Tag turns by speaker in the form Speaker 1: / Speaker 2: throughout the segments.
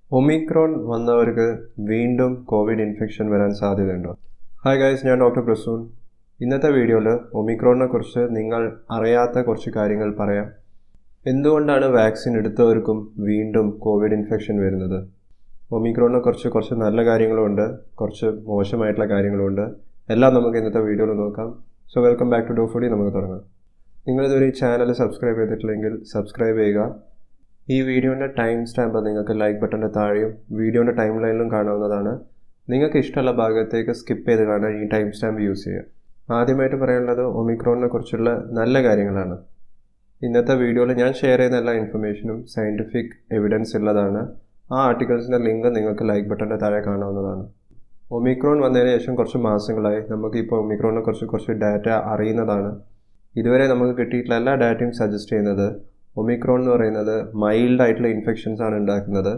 Speaker 1: Omicron വന്നവർക്ക് വീണ്ടും Covid infection വരാൻ സാധ്യതയുണ്ടോ ഹായ് ഗൈസ് ഞാൻ ഡോക്ടർ പ്രസൂൺ ഇന്നത്തെ വീഡിയോയിൽ ഒമിക്രോണിനെ കുറിച്ച് നിങ്ങൾ അറിയാത്ത കുറച്ച് കാര്യങ്ങൾ പറയാം എന്തുകൊണ്ടാണ് വാക്സിൻ എടുത്തവർക്കും വീണ്ടും കോവിഡ് ഇൻഫെക്ഷൻ വരുന്നത് ഒമിക്രോണിനെ കുറിച്ച് കുറച്ച് നല്ല കാര്യങ്ങളുമുണ്ട് കുറച്ച് മോശമായിട്ടുള്ള കാര്യങ്ങളുമുണ്ട് എല്ലാം നമുക്ക് ഇന്നത്തെ വീഡിയോയിൽ നോക്കാം സോ വെൽക്കം ബാക്ക് ടു ഡോ ഫുഡി നമുക്ക് തുടങ്ങാം നിങ്ങളിതുവരെ ഈ ചാനൽ സബ്സ്ക്രൈബ് ചെയ്തിട്ടില്ലെങ്കിൽ സബ്സ്ക്രൈബ് ചെയ്യുക ഈ വീഡിയോൻ്റെ ടൈം സ്റ്റാമ്പ് നിങ്ങൾക്ക് ലൈക്ക് ബട്ടൻ്റെ താഴെയും വീഡിയോൻ്റെ ടൈം ലൈനിലും കാണാവുന്നതാണ് നിങ്ങൾക്ക് ഇഷ്ടമുള്ള ഭാഗത്തേക്ക് സ്കിപ്പ് ചെയ്ത് കാണാൻ ഈ ടൈം സ്റ്റാമ്പ് യൂസ് ചെയ്യുക ആദ്യമായിട്ട് പറയാനുള്ളത് ഒമിക്രോണിനെ കുറിച്ചുള്ള നല്ല കാര്യങ്ങളാണ് ഇന്നത്തെ വീഡിയോയിൽ ഞാൻ ഷെയർ ചെയ്യുന്ന എല്ലാ ഇൻഫർമേഷനും സയൻറ്റിഫിക് എവിഡൻസ് ഉള്ളതാണ് ആ ആർട്ടിക്കിൾസിൻ്റെ ലിങ്ക് നിങ്ങൾക്ക് ലൈക്ക് ബട്ടൻ്റെ താഴെ കാണാവുന്നതാണ് ഒമിക്രോൺ വന്നതിന് ശേഷം കുറച്ച് മാസങ്ങളായി നമുക്കിപ്പോൾ ഒമിക്രോണിനെ കുറിച്ച് കുറച്ച് ഡാറ്റ അറിയുന്നതാണ് ഇതുവരെ നമുക്ക് കിട്ടിയിട്ടുള്ള എല്ലാ ഡാറ്റയും സജസ്റ്റ് ചെയ്യുന്നത് ഒമിക്രോൺ എന്ന് പറയുന്നത് മൈൽഡ് ആയിട്ടുള്ള ഇൻഫെക്ഷൻസ് ആണ് ഉണ്ടാക്കുന്നത്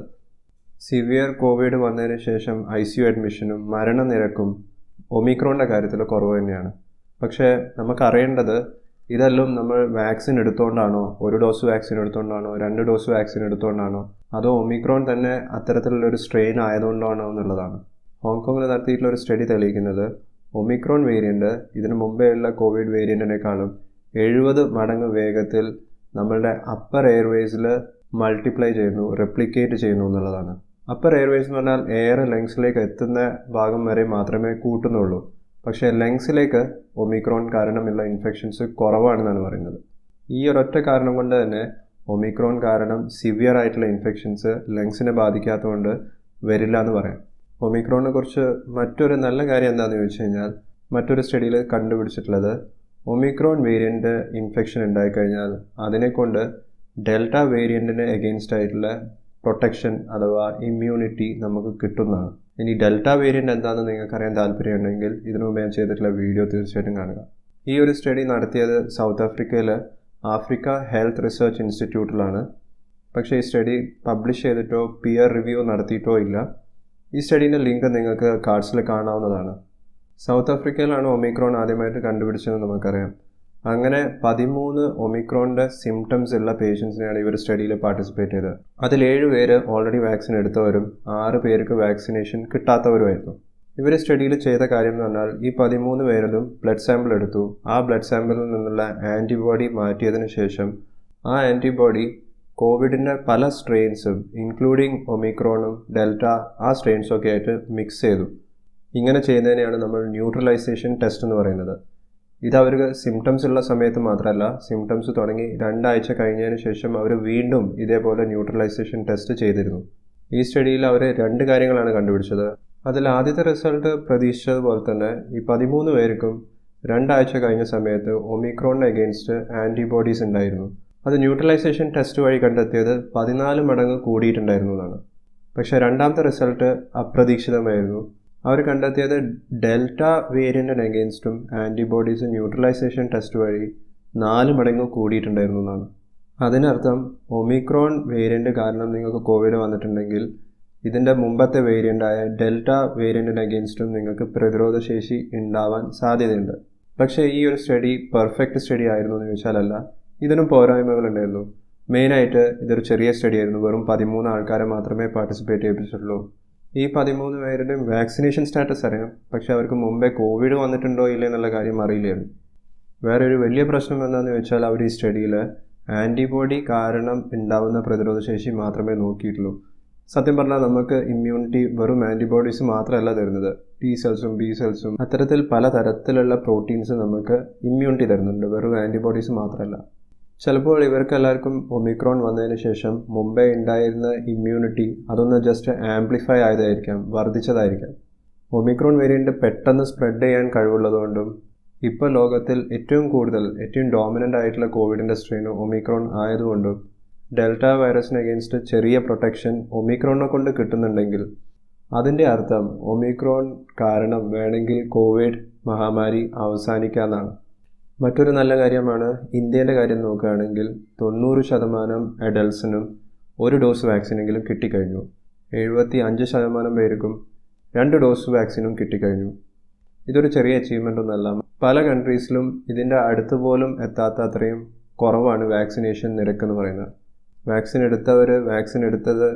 Speaker 1: സിവിയർ കോവിഡ് വന്നതിന് ശേഷം ഐ സി യു അഡ്മിഷനും മരണനിരക്കും ഒമിക്രോണിൻ്റെ കാര്യത്തിൽ കുറവ് തന്നെയാണ് പക്ഷേ നമുക്കറിയേണ്ടത് ഇതെല്ലാം നമ്മൾ വാക്സിൻ എടുത്തുകൊണ്ടാണോ ഒരു ഡോസ് വാക്സിൻ എടുത്തുകൊണ്ടാണോ രണ്ട് ഡോസ് വാക്സിൻ എടുത്തുകൊണ്ടാണോ അതോ ഒമിക്രോൺ തന്നെ അത്തരത്തിലുള്ളൊരു സ്ട്രെയിൻ ആയതുകൊണ്ടാണോ എന്നുള്ളതാണ് ഹോങ്കോങ്ങിൽ നടത്തിയിട്ടുള്ള ഒരു സ്റ്റഡി തെളിയിക്കുന്നത് ഒമിക്രോൺ വേരിയൻ്റ് ഇതിനു മുമ്പേ ഉള്ള കോവിഡ് വേരിയൻറ്റിനേക്കാളും എഴുപത് മടങ്ങ് വേഗത്തിൽ നമ്മളുടെ അപ്പർ എയർവേസിൽ മൾട്ടിപ്ലൈ ചെയ്യുന്നു റെപ്ലിക്കേറ്റ് ചെയ്യുന്നു എന്നുള്ളതാണ് അപ്പർ എയർവേസ് എന്ന് പറഞ്ഞാൽ എയർ ലങ്സിലേക്ക് എത്തുന്ന ഭാഗം വരെ മാത്രമേ കൂട്ടുന്നുള്ളൂ പക്ഷേ ലങ്സിലേക്ക് ഒമിക്രോൺ കാരണമുള്ള ഇൻഫെക്ഷൻസ് കുറവാണെന്നാണ് പറയുന്നത് ഈ ഒരൊറ്റ കാരണം കൊണ്ട് തന്നെ ഒമിക്രോൺ കാരണം സിവിയർ ആയിട്ടുള്ള ഇൻഫെക്ഷൻസ് ലങ്സിനെ ബാധിക്കാത്തതുകൊണ്ട് വരില്ല എന്ന് പറയാം ഒമിക്രോണിനെ കുറിച്ച് മറ്റൊരു നല്ല കാര്യം എന്താണെന്ന് ചോദിച്ചു കഴിഞ്ഞാൽ മറ്റൊരു സ്റ്റഡിയിൽ കണ്ടുപിടിച്ചിട്ടുള്ളത് ഒമിക്രോൺ വേരിയൻ്റ് ഇൻഫെക്ഷൻ ഉണ്ടായിക്കഴിഞ്ഞാൽ അതിനെക്കൊണ്ട് ഡെൽറ്റ വേരിയൻറ്റിന് എഗെയിൻസ്റ്റ് ആയിട്ടുള്ള പ്രൊട്ടക്ഷൻ അഥവാ ഇമ്മ്യൂണിറ്റി നമുക്ക് കിട്ടുന്നതാണ് ഇനി ഡെൽറ്റ വേരിയൻ്റ് എന്താണെന്ന് നിങ്ങൾക്ക് അറിയാൻ താല്പര്യമുണ്ടെങ്കിൽ ഇതിനു മുമ്പ് ഞാൻ ചെയ്തിട്ടുള്ള വീഡിയോ തീർച്ചയായിട്ടും കാണുക ഈ ഒരു സ്റ്റഡി നടത്തിയത് സൗത്ത് ആഫ്രിക്കയിലെ ആഫ്രിക്ക ഹെൽത്ത് റിസർച്ച് ഇൻസ്റ്റിറ്റ്യൂട്ടിലാണ് പക്ഷേ ഈ സ്റ്റഡി പബ്ലിഷ് ചെയ്തിട്ടോ പിയർ റിവ്യൂ നടത്തിയിട്ടോ ഇല്ല ഈ സ്റ്റഡീൻ്റെ ലിങ്ക് നിങ്ങൾക്ക് കാർഡ്സിൽ കാണാവുന്നതാണ് സൗത്ത് ആഫ്രിക്കയിലാണ് ഒമിക്രോൺ ആദ്യമായിട്ട് കണ്ടുപിടിച്ചതെന്ന് നമുക്കറിയാം അങ്ങനെ പതിമൂന്ന് ഒമിക്രോണിൻ്റെ സിംറ്റംസ് ഉള്ള പേഷ്യൻസിനെയാണ് ഇവർ സ്റ്റഡിയിൽ പാർട്ടിസിപ്പേറ്റ് ചെയ്തത് അതിൽ ഏഴ് പേര് ഓൾറെഡി വാക്സിൻ എടുത്തവരും ആറ് പേർക്ക് വാക്സിനേഷൻ കിട്ടാത്തവരുമായിരുന്നു ഇവർ സ്റ്റഡിയിൽ ചെയ്ത കാര്യം എന്ന് പറഞ്ഞാൽ ഈ പതിമൂന്ന് പേരിലും ബ്ലഡ് സാമ്പിൾ എടുത്തു ആ ബ്ലഡ് സാമ്പിളിൽ നിന്നുള്ള ആൻറ്റിബോഡി മാറ്റിയതിന് ശേഷം ആ ആൻറ്റിബോഡി കോവിഡിൻ്റെ പല സ്ട്രെയിൻസും ഇൻക്ലൂഡിങ് ഒമിക്രോണും ഡെൽറ്റ ആ സ്ട്രെയിൻസൊക്കെ ആയിട്ട് മിക്സ് ചെയ്തു ഇങ്ങനെ ചെയ്യുന്നതിനെയാണ് നമ്മൾ ന്യൂട്രലൈസേഷൻ ടെസ്റ്റ് എന്ന് പറയുന്നത് ഇത് അവർക്ക് സിംറ്റംസ് ഉള്ള സമയത്ത് മാത്രമല്ല സിംറ്റംസ് തുടങ്ങി രണ്ടാഴ്ച കഴിഞ്ഞതിന് ശേഷം അവർ വീണ്ടും ഇതേപോലെ ന്യൂട്രലൈസേഷൻ ടെസ്റ്റ് ചെയ്തിരുന്നു ഈ സ്റ്റഡിയിൽ അവർ രണ്ട് കാര്യങ്ങളാണ് കണ്ടുപിടിച്ചത് അതിൽ ആദ്യത്തെ റിസൾട്ട് പ്രതീക്ഷിച്ചതുപോലെ തന്നെ ഈ പതിമൂന്ന് പേർക്കും രണ്ടാഴ്ച കഴിഞ്ഞ സമയത്ത് ഒമിക്രോണിന് അഗെയിൻസ്റ്റ് ആൻറ്റിബോഡീസ് ഉണ്ടായിരുന്നു അത് ന്യൂട്രലൈസേഷൻ ടെസ്റ്റ് വഴി കണ്ടെത്തിയത് പതിനാല് മടങ്ങ് കൂടിയിട്ടുണ്ടായിരുന്നു എന്നാണ് പക്ഷേ രണ്ടാമത്തെ റിസൾട്ട് അപ്രതീക്ഷിതമായിരുന്നു അവർ കണ്ടെത്തിയത് ഡെൽറ്റ വേരിയൻറ്റിന് അഗെയിൻസ്റ്റും ആൻറ്റിബോഡീസ് ന്യൂട്രലൈസേഷൻ ടെസ്റ്റ് വഴി നാല് മടങ്ങ് കൂടിയിട്ടുണ്ടായിരുന്നു എന്നാണ് അതിനർത്ഥം ഒമിക്രോൺ വേരിയൻ്റ് കാരണം നിങ്ങൾക്ക് കോവിഡ് വന്നിട്ടുണ്ടെങ്കിൽ ഇതിൻ്റെ മുമ്പത്തെ വേരിയൻ്റായ ഡെൽറ്റ വേരിയൻറ്റിന് അഗെയിൻസ്റ്റും നിങ്ങൾക്ക് പ്രതിരോധശേഷി ഉണ്ടാവാൻ സാധ്യതയുണ്ട് പക്ഷേ ഈ ഒരു സ്റ്റഡി പെർഫെക്റ്റ് സ്റ്റഡി ആയിരുന്നു എന്ന് ചോദിച്ചാലല്ല ഇതിനും പോരായ്മകളുണ്ടായിരുന്നു മെയിനായിട്ട് ഇതൊരു ചെറിയ സ്റ്റഡി ആയിരുന്നു വെറും പതിമൂന്ന് ആൾക്കാരെ മാത്രമേ പാർട്ടിസിപ്പേറ്റ് ചെയ്യിപ്പിച്ചിട്ടുള്ളൂ ഈ പതിമൂന്ന് പേരുടെയും വാക്സിനേഷൻ സ്റ്റാറ്റസ് അറിയാം പക്ഷേ അവർക്ക് മുമ്പേ കോവിഡ് വന്നിട്ടുണ്ടോ ഇല്ല എന്നുള്ള കാര്യം അറിയില്ലായിരുന്നു വേറെ ഒരു വലിയ പ്രശ്നം എന്താണെന്ന് വെച്ചാൽ അവർ ഈ സ്റ്റഡിയിൽ ആൻറ്റിബോഡി കാരണം ഉണ്ടാവുന്ന പ്രതിരോധശേഷി മാത്രമേ നോക്കിയിട്ടുള്ളൂ സത്യം പറഞ്ഞാൽ നമുക്ക് ഇമ്മ്യൂണിറ്റി വെറും ആൻറ്റിബോഡീസ് മാത്രമല്ല തരുന്നത് ടി സെൽസും ബി സെൽസും അത്തരത്തിൽ പല തരത്തിലുള്ള പ്രോട്ടീൻസ് നമുക്ക് ഇമ്മ്യൂണിറ്റി തരുന്നുണ്ട് വെറും ആൻറ്റിബോഡീസ് മാത്രമല്ല ചിലപ്പോൾ ഇവർക്ക് എല്ലാവർക്കും ഒമിക്രോൺ വന്നതിന് ശേഷം മുമ്പേ ഉണ്ടായിരുന്ന ഇമ്മ്യൂണിറ്റി അതൊന്ന് ജസ്റ്റ് ആംപ്ലിഫൈ ആയതായിരിക്കാം വർദ്ധിച്ചതായിരിക്കാം ഒമിക്രോൺ വേരിയൻ്റ് പെട്ടെന്ന് സ്പ്രെഡ് ചെയ്യാൻ കഴിവുള്ളതുകൊണ്ടും ഇപ്പോൾ ലോകത്തിൽ ഏറ്റവും കൂടുതൽ ഏറ്റവും ഡോമിനൻ്റ് ആയിട്ടുള്ള കോവിഡിൻ്റെ സ്ട്രെയിൻ ഒമിക്രോൺ ആയതുകൊണ്ടും ഡെൽറ്റ വൈറസിന് അഗെയിൻസ്റ്റ് ചെറിയ പ്രൊട്ടക്ഷൻ ഒമിക്രോണിനെ കൊണ്ട് കിട്ടുന്നുണ്ടെങ്കിൽ അതിൻ്റെ അർത്ഥം ഒമിക്രോൺ കാരണം വേണമെങ്കിൽ കോവിഡ് മഹാമാരി അവസാനിക്കാമെന്നാണ് മറ്റൊരു നല്ല കാര്യമാണ് ഇന്ത്യയുടെ കാര്യം നോക്കുകയാണെങ്കിൽ തൊണ്ണൂറ് ശതമാനം അഡൽട്സിനും ഒരു ഡോസ് വാക്സിനെങ്കിലും കിട്ടിക്കഴിഞ്ഞു എഴുപത്തി അഞ്ച് ശതമാനം പേർക്കും രണ്ട് ഡോസ് വാക്സിനും കിട്ടിക്കഴിഞ്ഞു ഇതൊരു ചെറിയ അച്ചീവ്മെൻ്റ് ഒന്നല്ല പല കൺട്രീസിലും ഇതിൻ്റെ അടുത്ത് പോലും എത്താത്ത അത്രയും കുറവാണ് വാക്സിനേഷൻ നിരക്ക് എന്ന് പറയുന്നത് വാക്സിൻ എടുത്തവർ വാക്സിൻ എടുത്തത്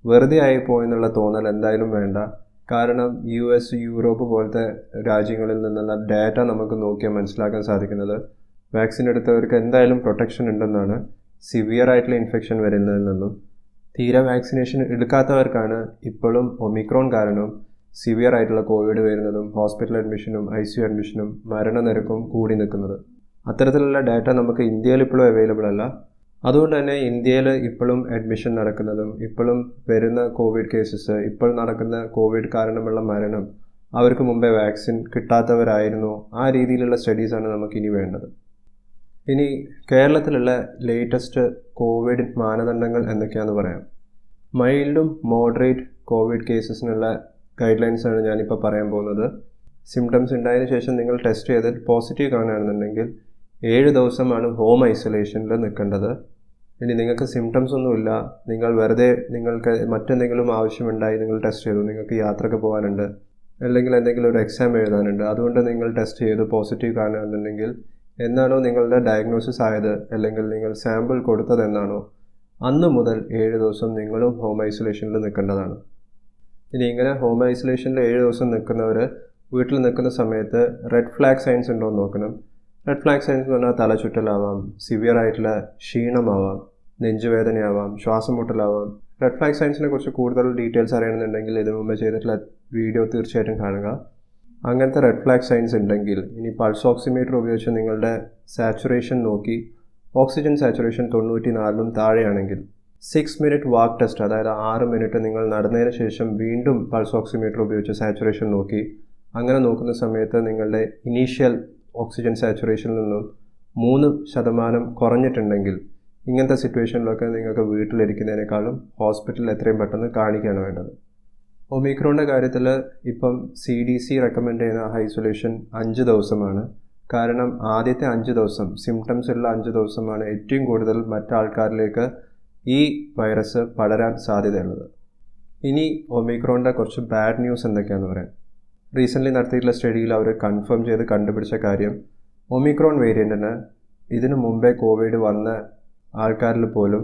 Speaker 1: വെറുതെ ആയി പോയെന്നുള്ള തോന്നൽ എന്തായാലും വേണ്ട കാരണം യു എസ് യൂറോപ്പ് പോലത്തെ രാജ്യങ്ങളിൽ നിന്നുള്ള ഡാറ്റ നമുക്ക് നോക്കിയാൽ മനസ്സിലാക്കാൻ സാധിക്കുന്നത് വാക്സിൻ എടുത്തവർക്ക് എന്തായാലും പ്രൊട്ടക്ഷൻ ഉണ്ടെന്നാണ് സിവിയർ ആയിട്ടുള്ള ഇൻഫെക്ഷൻ വരുന്നതിൽ നിന്നും തീരെ വാക്സിനേഷൻ എടുക്കാത്തവർക്കാണ് ഇപ്പോഴും ഒമിക്രോൺ കാരണം സിവിയർ ആയിട്ടുള്ള കോവിഡ് വരുന്നതും ഹോസ്പിറ്റൽ അഡ്മിഷനും ഐ സി യു അഡ്മിഷനും മരണനിരക്കും കൂടി നിൽക്കുന്നത് അത്തരത്തിലുള്ള ഡാറ്റ നമുക്ക് ഇന്ത്യയിൽ ഇപ്പോഴും അവൈലബിൾ അല്ല അതുകൊണ്ട് തന്നെ ഇന്ത്യയിൽ ഇപ്പോഴും അഡ്മിഷൻ നടക്കുന്നതും ഇപ്പോഴും വരുന്ന കോവിഡ് കേസസ് ഇപ്പോൾ നടക്കുന്ന കോവിഡ് കാരണമുള്ള മരണം അവർക്ക് മുമ്പേ വാക്സിൻ കിട്ടാത്തവരായിരുന്നു ആ രീതിയിലുള്ള സ്റ്റഡീസാണ് നമുക്ക് ഇനി വേണ്ടത് ഇനി കേരളത്തിലുള്ള ലേറ്റസ്റ്റ് കോവിഡ് മാനദണ്ഡങ്ങൾ എന്തൊക്കെയാണെന്ന് പറയാം മൈൽഡും മോഡറേറ്റ് കോവിഡ് കേസസിനുള്ള ഗൈഡ് ലൈൻസാണ് ഞാനിപ്പോൾ പറയാൻ പോകുന്നത് സിംറ്റംസ് ഉണ്ടായതിനു ശേഷം നിങ്ങൾ ടെസ്റ്റ് ചെയ്ത് പോസിറ്റീവ് കാണുകയാണെന്നുണ്ടെങ്കിൽ ഏഴ് ദിവസമാണ് ഹോം ഐസൊലേഷനിൽ നിൽക്കേണ്ടത് ഇനി നിങ്ങൾക്ക് സിംറ്റംസ് ഒന്നുമില്ല നിങ്ങൾ വെറുതെ നിങ്ങൾക്ക് മറ്റെന്തെങ്കിലും ആവശ്യമുണ്ടായി നിങ്ങൾ ടെസ്റ്റ് ചെയ്തു നിങ്ങൾക്ക് യാത്രക്ക് പോകാനുണ്ട് അല്ലെങ്കിൽ എന്തെങ്കിലും ഒരു എക്സാം എഴുതാനുണ്ട് അതുകൊണ്ട് നിങ്ങൾ ടെസ്റ്റ് ചെയ്തു പോസിറ്റീവ് കാണുകയാണെന്നുണ്ടെങ്കിൽ എന്നാണോ നിങ്ങളുടെ ഡയഗ്നോസിസ് ആയത് അല്ലെങ്കിൽ നിങ്ങൾ സാമ്പിൾ കൊടുത്തത് എന്നാണോ അന്ന് മുതൽ ഏഴ് ദിവസം നിങ്ങളും ഹോം ഐസൊലേഷനിൽ നിൽക്കേണ്ടതാണ് ഇനി ഇങ്ങനെ ഹോം ഐസൊലേഷനിൽ ഏഴ് ദിവസം നിൽക്കുന്നവർ വീട്ടിൽ നിൽക്കുന്ന സമയത്ത് റെഡ് ഫ്ലാഗ് സൈൻസ് ഉണ്ടോ എന്ന് നോക്കണം റെഡ് ഫ്ലാഗ് സൈൻസ് എന്ന് പറഞ്ഞാൽ തലചുറ്റലാവാം സിവിയർ ആയിട്ടുള്ള ക്ഷീണമാവാം നെഞ്ചുവേദനയാവാം ശ്വാസം മുട്ടലാവാം റെഡ് ഫ്ലാഗ് സയൻസിനെ കുറിച്ച് കൂടുതൽ ഡീറ്റെയിൽസ് അറിയണമെന്നുണ്ടെങ്കിൽ ഇതിനു മുമ്പ് ചെയ്തിട്ടുള്ള വീഡിയോ തീർച്ചയായിട്ടും കാണുക അങ്ങനത്തെ റെഡ് ഫ്ലാഗ് സൈൻസ് ഉണ്ടെങ്കിൽ ഇനി പൾസ് ഓക്സിമീറ്റർ ഉപയോഗിച്ച് നിങ്ങളുടെ സാച്ചുറേഷൻ നോക്കി ഓക്സിജൻ സാച്ചുറേഷൻ തൊണ്ണൂറ്റി നാലിലും താഴെയാണെങ്കിൽ സിക്സ് മിനിറ്റ് വാക്ക് ടെസ്റ്റ് അതായത് ആറ് മിനിറ്റ് നിങ്ങൾ നടന്നതിന് ശേഷം വീണ്ടും പൾസ് ഓക്സിമീറ്റർ ഉപയോഗിച്ച് സാച്ചുറേഷൻ നോക്കി അങ്ങനെ നോക്കുന്ന സമയത്ത് നിങ്ങളുടെ ഇനീഷ്യൽ ഓക്സിജൻ സാച്ചുറേഷനിൽ നിന്നും മൂന്ന് ശതമാനം കുറഞ്ഞിട്ടുണ്ടെങ്കിൽ ഇങ്ങനത്തെ സിറ്റുവേഷനിലൊക്കെ നിങ്ങൾക്ക് വീട്ടിലിരിക്കുന്നതിനേക്കാളും ഹോസ്പിറ്റലിൽ എത്രയും പെട്ടെന്ന് കാണിക്കുകയാണ് വേണ്ടത് ഒമിക്രോണിൻ്റെ കാര്യത്തിൽ ഇപ്പം സി ഡി സി റെക്കമെൻഡ് ചെയ്യുന്ന ഐസൊലേഷൻ അഞ്ച് ദിവസമാണ് കാരണം ആദ്യത്തെ അഞ്ച് ദിവസം സിംറ്റംസ് ഉള്ള അഞ്ച് ദിവസമാണ് ഏറ്റവും കൂടുതൽ മറ്റാൾക്കാരിലേക്ക് ഈ വൈറസ് പടരാൻ സാധ്യതയുള്ളത് ഇനി ഒമിക്രോണിൻ്റെ കുറച്ച് ബാഡ് ന്യൂസ് എന്തൊക്കെയാണെന്ന് പറയാം റീസെൻ്റ്ലി നടത്തിയിട്ടുള്ള സ്റ്റഡിയിൽ അവർ കൺഫേം ചെയ്ത് കണ്ടുപിടിച്ച കാര്യം ഒമിക്രോൺ വേരിയൻറ്റിന് ഇതിനു മുമ്പേ കോവിഡ് വന്ന ആൾക്കാരിൽ പോലും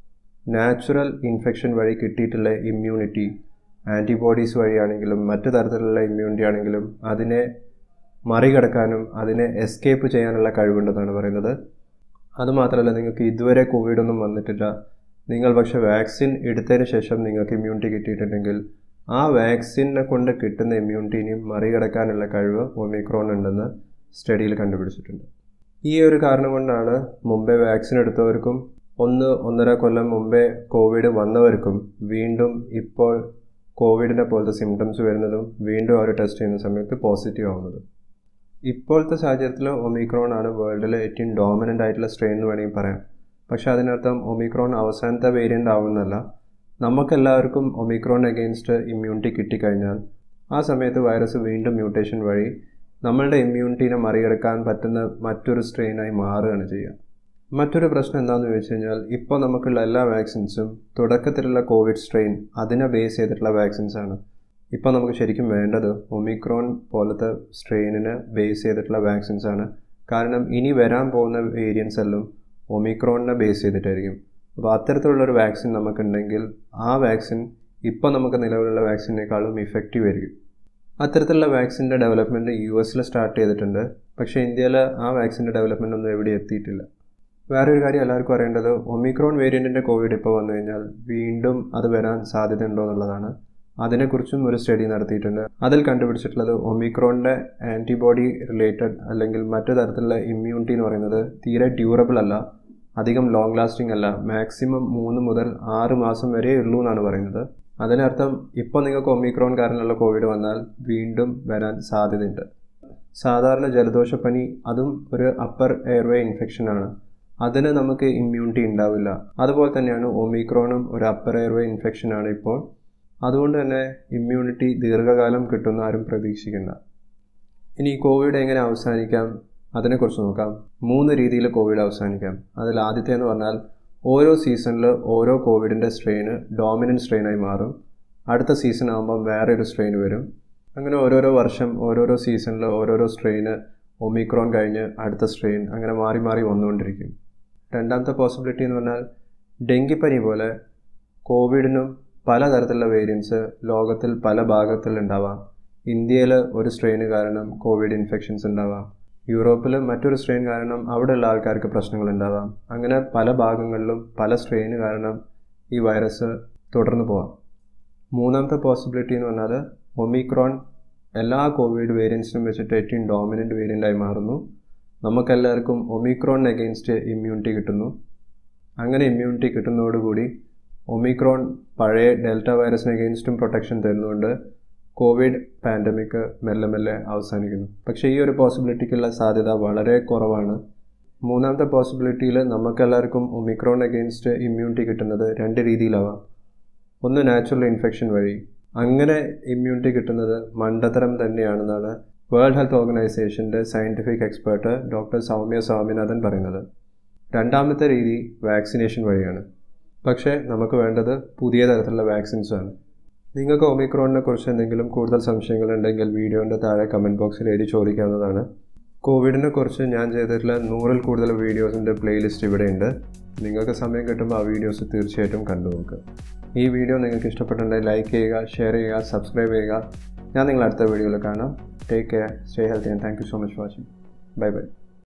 Speaker 1: നാച്ചുറൽ ഇൻഫെക്ഷൻ വഴി കിട്ടിയിട്ടുള്ള ഇമ്മ്യൂണിറ്റി ആൻറ്റിബോഡീസ് വഴിയാണെങ്കിലും മറ്റു തരത്തിലുള്ള ഇമ്മ്യൂണിറ്റി ആണെങ്കിലും അതിനെ മറികടക്കാനും അതിനെ എസ്കേപ്പ് ചെയ്യാനുള്ള കഴിവുണ്ടെന്നാണ് പറയുന്നത് അതുമാത്രമല്ല നിങ്ങൾക്ക് ഇതുവരെ കോവിഡൊന്നും വന്നിട്ടില്ല നിങ്ങൾ പക്ഷേ വാക്സിൻ എടുത്തതിന് ശേഷം നിങ്ങൾക്ക് ഇമ്മ്യൂണിറ്റി കിട്ടിയിട്ടുണ്ടെങ്കിൽ ആ വാക്സിനെ കൊണ്ട് കിട്ടുന്ന ഇമ്മ്യൂണിറ്റിനെയും മറികടക്കാനുള്ള കഴിവ് ഒമിക്രോൺ ഉണ്ടെന്ന് സ്റ്റഡിയിൽ കണ്ടുപിടിച്ചിട്ടുണ്ട് ഈ ഒരു കാരണം കൊണ്ടാണ് മുമ്പേ വാക്സിൻ എടുത്തവർക്കും ഒന്ന് ഒന്നര കൊല്ലം മുമ്പേ കോവിഡ് വന്നവർക്കും വീണ്ടും ഇപ്പോൾ കോവിഡിനെ പോലത്തെ സിംറ്റംസ് വരുന്നതും വീണ്ടും അവർ ടെസ്റ്റ് ചെയ്യുന്ന സമയത്ത് പോസിറ്റീവ് ആവുന്നതും ഇപ്പോഴത്തെ സാഹചര്യത്തിൽ ഒമിക്രോൺ ആണ് വേൾഡിലെ ഏറ്റവും ഡോമിനൻ്റ് ആയിട്ടുള്ള സ്ട്രെയിൻ എന്ന് വേണമെങ്കിൽ പറയാം പക്ഷേ അതിനർത്ഥം ഒമിക്രോൺ അവസാനത്തെ വേരിയൻ്റ് ആവുന്നല്ല നമുക്കെല്ലാവർക്കും ഒമിക്രോൺ അഗെയിൻസ്റ്റ് ഇമ്മ്യൂണിറ്റി കിട്ടിക്കഴിഞ്ഞാൽ ആ സമയത്ത് വൈറസ് വീണ്ടും മ്യൂട്ടേഷൻ വഴി നമ്മളുടെ ഇമ്മ്യൂണിറ്റീനെ മറികടക്കാൻ പറ്റുന്ന മറ്റൊരു സ്ട്രെയിനായി മാറുകയാണ് ചെയ്യുക മറ്റൊരു പ്രശ്നം എന്താണെന്ന് ചോദിച്ചു കഴിഞ്ഞാൽ ഇപ്പോൾ നമുക്കുള്ള എല്ലാ വാക്സിൻസും തുടക്കത്തിലുള്ള കോവിഡ് സ്ട്രെയിൻ അതിനെ ബേസ് ചെയ്തിട്ടുള്ള വാക്സിൻസ് ആണ് ഇപ്പോൾ നമുക്ക് ശരിക്കും വേണ്ടത് ഒമിക്രോൺ പോലത്തെ സ്ട്രെയിനിനെ ബേസ് ചെയ്തിട്ടുള്ള വാക്സിൻസ് ആണ് കാരണം ഇനി വരാൻ പോകുന്ന വേരിയൻസ് എല്ലാം ഒമിക്രോണിനെ ബേസ് ചെയ്തിട്ടായിരിക്കും അപ്പോൾ അത്തരത്തിലുള്ളൊരു വാക്സിൻ നമുക്കുണ്ടെങ്കിൽ ആ വാക്സിൻ ഇപ്പോൾ നമുക്ക് നിലവിലുള്ള വാക്സിനേക്കാളും ഇഫക്റ്റീവ് ആയിരിക്കും അത്തരത്തിലുള്ള വാക്സിൻ്റെ ഡെവലപ്മെൻറ്റ് യു എസിൽ സ്റ്റാർട്ട് ചെയ്തിട്ടുണ്ട് പക്ഷേ ഇന്ത്യയിൽ ആ വാക്സിൻ്റെ ഡെവലപ്മെൻ്റ് ഒന്നും എവിടെ എത്തിയിട്ടില്ല വേറെ ഒരു കാര്യം എല്ലാവർക്കും അറിയേണ്ടത് ഒമിക്രോൺ വേരിയൻറ്റിൻ്റെ കോവിഡ് ഇപ്പോൾ വന്നു കഴിഞ്ഞാൽ വീണ്ടും അത് വരാൻ സാധ്യതയുണ്ടോ എന്നുള്ളതാണ് അതിനെക്കുറിച്ചും ഒരു സ്റ്റഡി നടത്തിയിട്ടുണ്ട് അതിൽ കണ്ടുപിടിച്ചിട്ടുള്ളത് ഒമിക്രോണിൻ്റെ ആൻറ്റിബോഡി റിലേറ്റഡ് അല്ലെങ്കിൽ മറ്റു തരത്തിലുള്ള ഇമ്മ്യൂണിറ്റി എന്ന് പറയുന്നത് തീരെ ഡ്യൂറബിൾ അല്ല അധികം ലോങ് ലാസ്റ്റിംഗ് അല്ല മാക്സിമം മൂന്ന് മുതൽ ആറ് മാസം വരെ ഉള്ളൂ എന്നാണ് പറയുന്നത് അതിനർത്ഥം ഇപ്പോൾ നിങ്ങൾക്ക് ഒമിക്രോൺ കാരണമുള്ള കോവിഡ് വന്നാൽ വീണ്ടും വരാൻ സാധ്യതയുണ്ട് സാധാരണ ജലദോഷപ്പനി അതും ഒരു അപ്പർ എയർവേ ഇൻഫെക്ഷനാണ് അതിന് നമുക്ക് ഇമ്മ്യൂണിറ്റി ഉണ്ടാവില്ല അതുപോലെ തന്നെയാണ് ഒമിക്രോണും ഒരു അപ്പർ എയർവേ ഇൻഫെക്ഷനാണ് ഇപ്പോൾ അതുകൊണ്ട് തന്നെ ഇമ്മ്യൂണിറ്റി ദീർഘകാലം കിട്ടുന്ന ആരും പ്രതീക്ഷിക്കണ്ട ഇനി കോവിഡ് എങ്ങനെ അവസാനിക്കാം അതിനെക്കുറിച്ച് നോക്കാം മൂന്ന് രീതിയിൽ കോവിഡ് അവസാനിക്കാം അതിൽ ആദ്യത്തെ എന്ന് പറഞ്ഞാൽ ഓരോ സീസണിൽ ഓരോ കോവിഡിൻ്റെ സ്ട്രെയിന് ഡോമിനൻറ്റ് സ്ട്രെയിനായി മാറും അടുത്ത സീസൺ ആകുമ്പം വേറെ ഒരു സ്ട്രെയിൻ വരും അങ്ങനെ ഓരോരോ വർഷം ഓരോരോ സീസണിൽ ഓരോരോ സ്ട്രെയിന് ഒമിക്രോൺ കഴിഞ്ഞ് അടുത്ത സ്ട്രെയിൻ അങ്ങനെ മാറി മാറി വന്നുകൊണ്ടിരിക്കും രണ്ടാമത്തെ പോസിബിലിറ്റി എന്ന് പറഞ്ഞാൽ ഡെങ്കിപ്പനി പോലെ കോവിഡിനും പലതരത്തിലുള്ള വേരിയൻസ് ലോകത്തിൽ പല ഭാഗത്തിൽ ഉണ്ടാവാം ഇന്ത്യയിൽ ഒരു സ്ട്രെയിന് കാരണം കോവിഡ് ഇൻഫെക്ഷൻസ് ഉണ്ടാവാം യൂറോപ്പിൽ മറ്റൊരു സ്ട്രെയിൻ കാരണം അവിടെയുള്ള ആൾക്കാർക്ക് പ്രശ്നങ്ങൾ ഉണ്ടാവാം അങ്ങനെ പല ഭാഗങ്ങളിലും പല സ്ട്രെയിന് കാരണം ഈ വൈറസ് തുടർന്ന് പോവാം മൂന്നാമത്തെ പോസിബിലിറ്റി എന്ന് പറഞ്ഞാൽ ഒമിക്രോൺ എല്ലാ കോവിഡ് വേരിയൻസിനും വെച്ചിട്ട് ഏറ്റവും ഡോമിനൻ്റ് വേരിയൻ്റായി മാറുന്നു നമുക്കെല്ലാവർക്കും ഒമിക്രോൺ അഗെയിൻസ്റ്റ് ഇമ്മ്യൂണിറ്റി കിട്ടുന്നു അങ്ങനെ ഇമ്മ്യൂണിറ്റി കിട്ടുന്നതോടുകൂടി ഒമിക്രോൺ പഴയ ഡെൽറ്റ വൈറസിന് അഗെയിൻസ്റ്റും പ്രൊട്ടക്ഷൻ തരുന്നതുകൊണ്ട് കോവിഡ് പാൻഡമിക് മെല്ലെ മെല്ലെ അവസാനിക്കുന്നു പക്ഷേ ഈ ഒരു പോസിബിലിറ്റിക്കുള്ള സാധ്യത വളരെ കുറവാണ് മൂന്നാമത്തെ പോസിബിലിറ്റിയിൽ നമുക്കെല്ലാവർക്കും ഒമിക്രോൺ അഗെയിൻസ്റ്റ് ഇമ്മ്യൂണിറ്റി കിട്ടുന്നത് രണ്ട് രീതിയിലാവാം ഒന്ന് നാച്ചുറൽ ഇൻഫെക്ഷൻ വഴി അങ്ങനെ ഇമ്മ്യൂണിറ്റി കിട്ടുന്നത് മണ്ടത്തരം തന്നെയാണെന്നാണ് വേൾഡ് ഹെൽത്ത് ഓർഗനൈസേഷൻ്റെ scientific expert doctor Soumya Swaminathan പറയുന്നത് രണ്ടാമത്തെ രീതി വാക്സിനേഷൻ വഴിയാണ് പക്ഷേ നമുക്ക് വേണ്ടത് പുതിയ തരത്തിലുള്ള വാക്സിൻസ് ആണ് നിങ്ങൾക്ക് ഒമിക്രോണിനെ കുറിച്ച് എന്തെങ്കിലും കൂടുതൽ സംശയങ്ങളുണ്ടെങ്കിൽ വീഡിയോൻ്റെ താഴെ കമൻറ്റ് ബോക്സിൽ എഴുതി ചോദിക്കാവുന്നതാണ് കോവിഡിനെ കുറിച്ച് ഞാൻ ചെയ്തിട്ടുള്ള നൂറിൽ കൂടുതൽ വീഡിയോസിൻ്റെ പ്ലേലിസ്റ്റ് ഇവിടെയുണ്ട് നിങ്ങൾക്ക് സമയം കിട്ടുമ്പോൾ ആ വീഡിയോസ് തീർച്ചയായിട്ടും കണ്ടു നോക്കുക ഈ വീഡിയോ നിങ്ങൾക്ക് ഇഷ്ടപ്പെട്ടിട്ടുണ്ടെങ്കിൽ ലൈക്ക് ചെയ്യുക ഷെയർ ചെയ്യുക സബ്സ്ക്രൈബ് ചെയ്യുക ഞാൻ നിങ്ങൾ അടുത്ത വീഡിയോയിൽ കാണാം take care stay healthy and thank you so much watching bye by